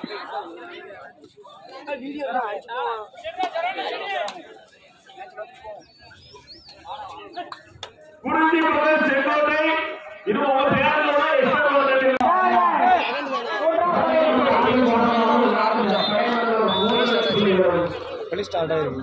குறிஞ்சி பிரதேச செங்கோட்டை இது உங்க பேரோட களி ஸ்டார்ட் ஆயிருக்கு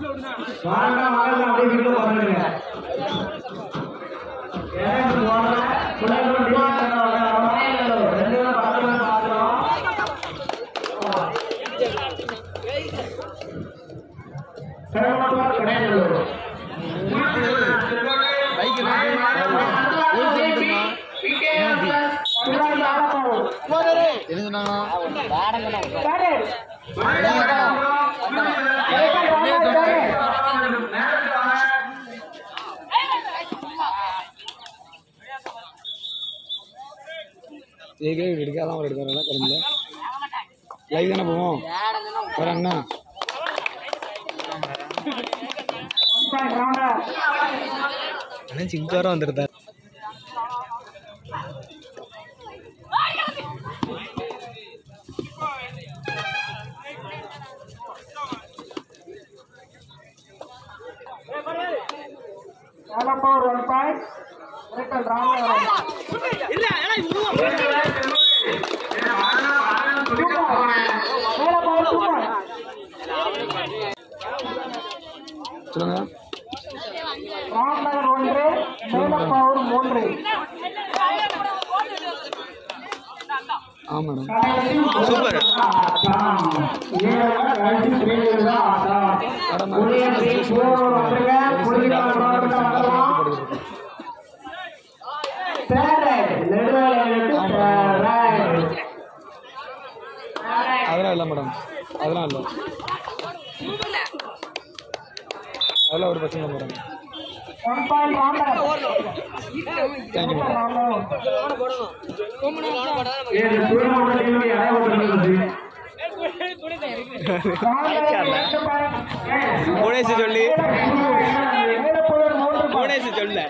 என்ன சொன்னாங்க ஏகே எடுக்காதான் அவர் எடுக்கிறாங்களா கரும்புல லைவ் தானே போவோம் வரேங்கண்ணா சிங்காரம் வந்துருந்தா சொல்லுங்க ராம்நகர் ஒன்று மேலப்பாவூர் மூன்று ஆ மேடம் சூப்பர் அதெல்லாம் இல்லை மேடம் அதெல்லாம் இல்லை அதெல்லாம் ஒரு பிரச்சனை இல்லை மேடம் தேங்க்யூ மேடம் புவனேஷ் சொல்லி புவனேஷ் சொல்ல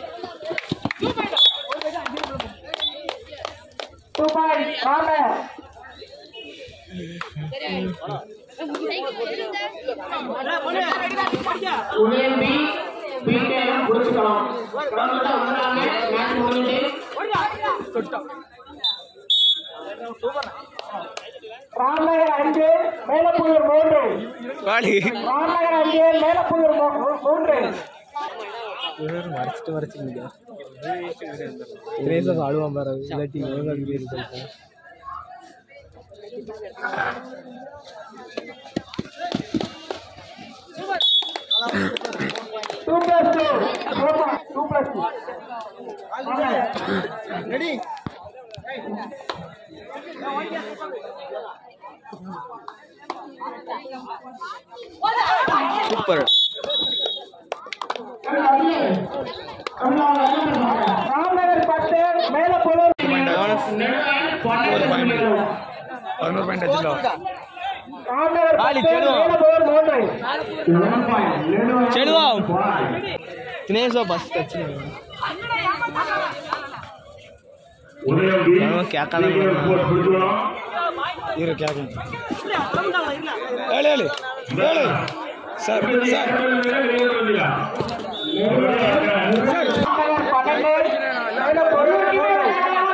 உதயம்பி பிகேஎம் குறிச்சிக்கலாம் கிளம்பிட்டா வந்தாங்க மேட்ச் முடிஞ்சு ராம்நகர் அஞ்சு மேலப்புதூர் மூன்று வாடி ராம்நகர் அஞ்சு மேலப்புதூர் மூ- மூன்று மறைச்சிட்டு மறைச்சிருந்தா தினேசம் ஆடுவான் பாரு இல்லாட்டி ஒழுங்கா வீடியோ எடுத்து two plus two two plus two super Ramnagar பத்து மேலப்புதூர் பதினோரு பாயிண்ட் வச்சுக்கலாம் ராம்நகர் ஆளி பத்து செல்வம். மேலப்புதூர் மூன்று செல்வா தினேசா பஸ் டச் உதயம்பி கேட்காத பிடிச்சிக்கலாம் இரு கேட்கும் ஏழு ஏழு ஏழு சார் சார் ராம்நகர் பன்னெண்டு மேலப்புதூர் மூன்று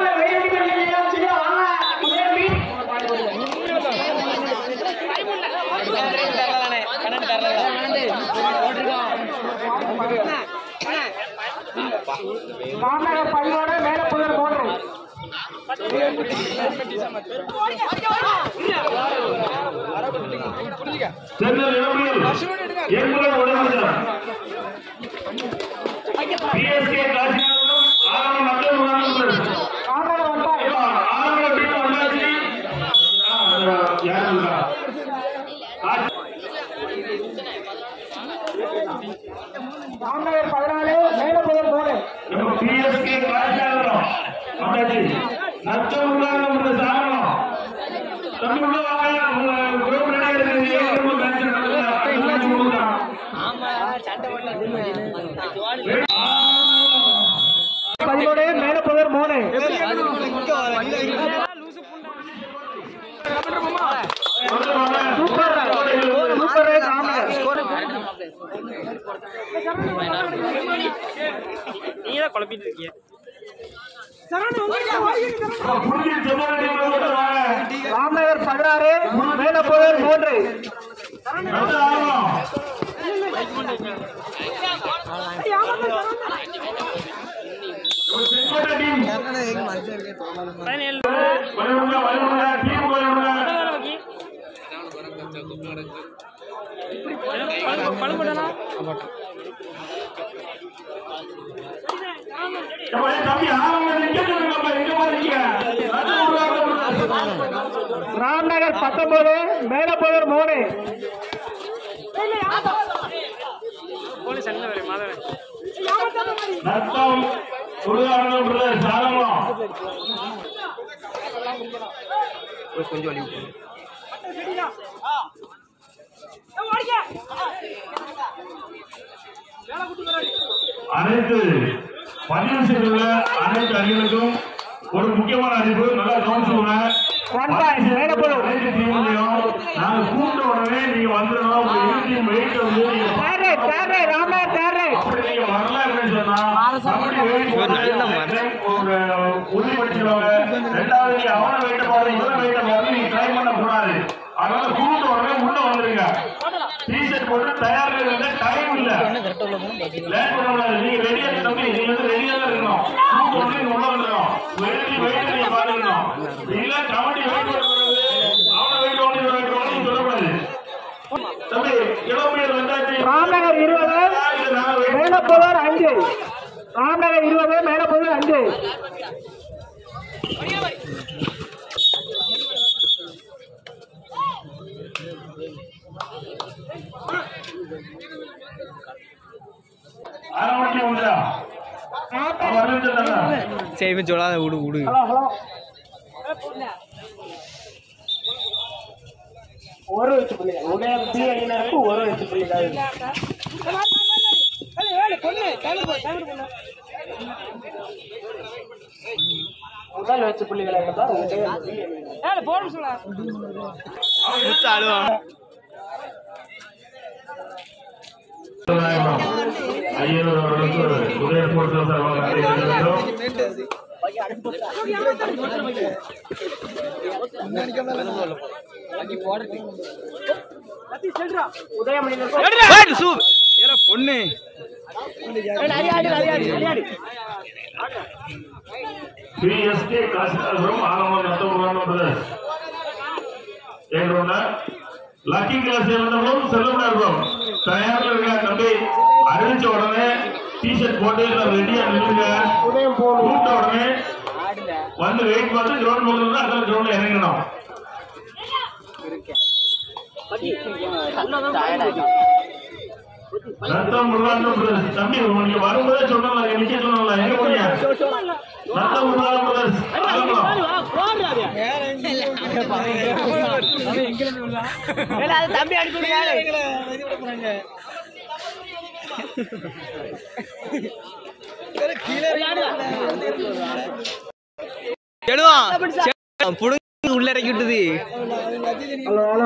ராம்நகர் பதினோடு மேலப்புதூர் மூன்று சென்னை இளமையில் எங்களுடன் உடனடியாக பிஎஸ்கே காசிநாதனும் ஆரணி மக்கள் முகாமும் ராம்நகர் ஒன்றாய் ஆரம்ப டீம் வந்தாச்சு யாரும் இல்ல ராம்நகர் பதினாலு மேலப்புதூர் மூணு நம்ம பிஎஸ்கே காசிநாதனும் வந்தாச்சு நச்சம் உள்ளாங்க உங்களை சாகணும் தம்பி உள்ள வாங்க உங்க குரூப் ரெடியா இருக்குது ஏழு மேட்ச் நடக்குது பதினோடு மேலப்புதூர் மூணு சூப்பர் சூப்பர் ராமநகர் நீங்க தான் குழப்பிட்டு இருக்கீங்க புரிஞ்சு செம்மரடி வாங்க ராமநகர் பதினாறு மேலப்போதர் மூன்று நல்ல ஆர்வம் செங்கோட்டை டீம் பதினேழு வழிவிடுங்க வழிவிடுங்க டீம் வழிவிடுங்க பழுப்படனா ஏப்பா, ஏய் தம்பி ஆரம்பம் நிக்க சொல்லுங்கப்பா எங்க போறீங்க நல்ல உருவாக்கம் ராம்நகர் பத்தொன்பது மேலப்போதர் மூணு போலீஸ் அண்ணன் வரும் மாதவன் நத்தம் உருவாக்கம் பிரதர் சாரங்கம் அனைத்து பதிவு செய்துள்ள அனைத்து அணிகளுக்கும் ஒரு முக்கியமான அறிவு நல்லா கவனிச்சுக்கோங்க One point, மேல போதும். அனைத்து டீம்லையும் நாங்க கூப்பிட்ட உடனே நீங்க வந்துடணும் உங்க இறுதி வெயிட் வந்து நீங்க third right third right Ramnagar third right அப்படி நீங்க வரல அப்படின்னு சொன்னா கபடி weight போட்டு ஒரு உறுதிப்படுத்திடுவாங்க ரெண்டாவது நீங்க அவன வெயிட்ட பாருங்க இவன வெயிட்ட பாருங்க நீங்க ட்ரை பண்ண கூடாது அதனால கூப்பிட்ட உடனே உள்ள வந்துருங்க டிஷர்ட் போட்டு தயார் இருந்த டைம் இல்ல லேட் பண்ண கூடாது நீங்க ரெடியா தம்பி நீங்க வந்து ரெடியா தான் இருக்கணும் கூப்பிட்ட உடனே நீங்க உள்ள வந்துடணும் வெயிட் வெயிட் நீங்க பாத்துக்கணும் இல்ல கபடி வெயிட் போடுறது அவன வெயிட் ஒன்று இவன் weight ஒன்று சொல்லக்கூடாது தம்பி கிலோமீட்டர் வந்தாச்சு ராம்நகர் இருபது இது நாங்க weight மேலப்போதர் அஞ்சு ராம்நகர் இருபது மேலப்போதர் அஞ்சு அரை மணிக்கு உண்டா அவன் வரவேற்றாங்க சரி இவன் சொல்லாத விடு விடு ஹலோ ஹலோ ஒரு வச்சு புள்ளி உதயம் பி அணியினருக்கு ஒரு வச்சு புள்ளி முதல் வச்சு புள்ளிகள் என்றால் உதயம் பி அணியினர் முத்து அழுவான் ஐயனூர் அவர்களுக்கு உதய ஸ்போர்ட்ஸ் சார்பாக அறிவிக்கின்றோம். உதயம் அணியினருக்கு பொண்ணு பிஎஸ்கே காசிதாபுரம் ஆரம்பம் நத்தபுரம் பிரதர்ஸ் எங்களோட லக்கி கிளாஸ் இருந்தவங்களும் செல்லப்பட இருக்கும் தயாரில் இருக்க தம்பி அறிவிச்ச உடனே டிஷர்ட் போட்டு ரெடியா நில்லுங்க உதயம் போகணும் கூப்பிட்ட உடனே வந்து வெயிட் பார்த்து கிரவுண்ட் போகணும்னா அதான் கிரவுண்ட்ல இறங்கணும் நத்தம் முருகானந்தம் பிரதர்ஸ் தம்பி நீங்க வரும்போதே சொன்னல நிக்க சொன்னல எங்க போறீங்க நத்தம் முருகானந்தம் பிரதர்ஸ் ஆரம்பம் எழுவான் புடுங்க உள்ள இறக்கி விட்டது ஹலோ ஹலோ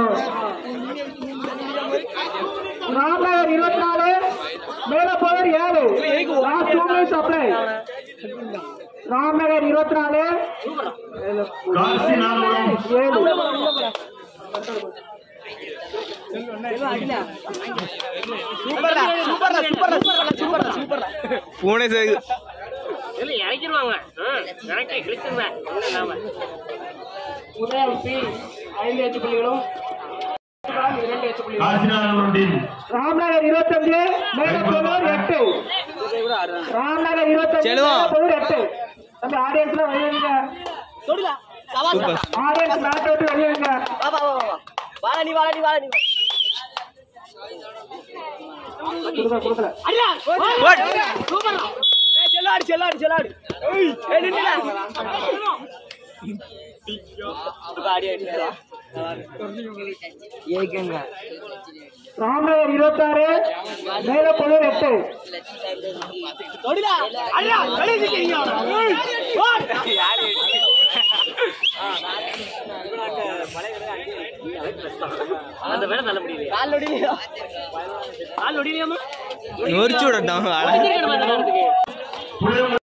ராம்நகர் இருபத்தி நாலு மேலப்போதர் ஏழு last two minutes apply Ramnagar இருபத்தி நாலு காசி நானூரம் ஏழு பூனை சரி இறக்கிடுவாங்க இறக்கி கிழிச்சிருவேன் உதயம் பி ஐந்து எட்டு புள்ளிகளும் இரண்டு எட்டு புள்ளிகளும் காசி நானூரம் டீம் ராம்நகர் இருபத்தஞ்சு மேலப்போதர் எட்டு ராம்நகர் இருபத்தஞ்சு செல்வம். மேலப்போதர் எட்டு அந்த ஆடியன்ஸ்ல வெளியேங்க சூப்பர் ஆடியன்ஸ் மேட்ச் விட்டு வெளியேங்க கொடுக்கல கொடுக்கல ராமநகர் இருபத்தாறு மேலப்போதர் எட்டு அந்த வேலை நல்ல முடியலையா கால் ஒடியலையா கால் ஒடியலையாமா நொறிச்சு விடட்டும் அந்த நேரத்துக்கு புளிய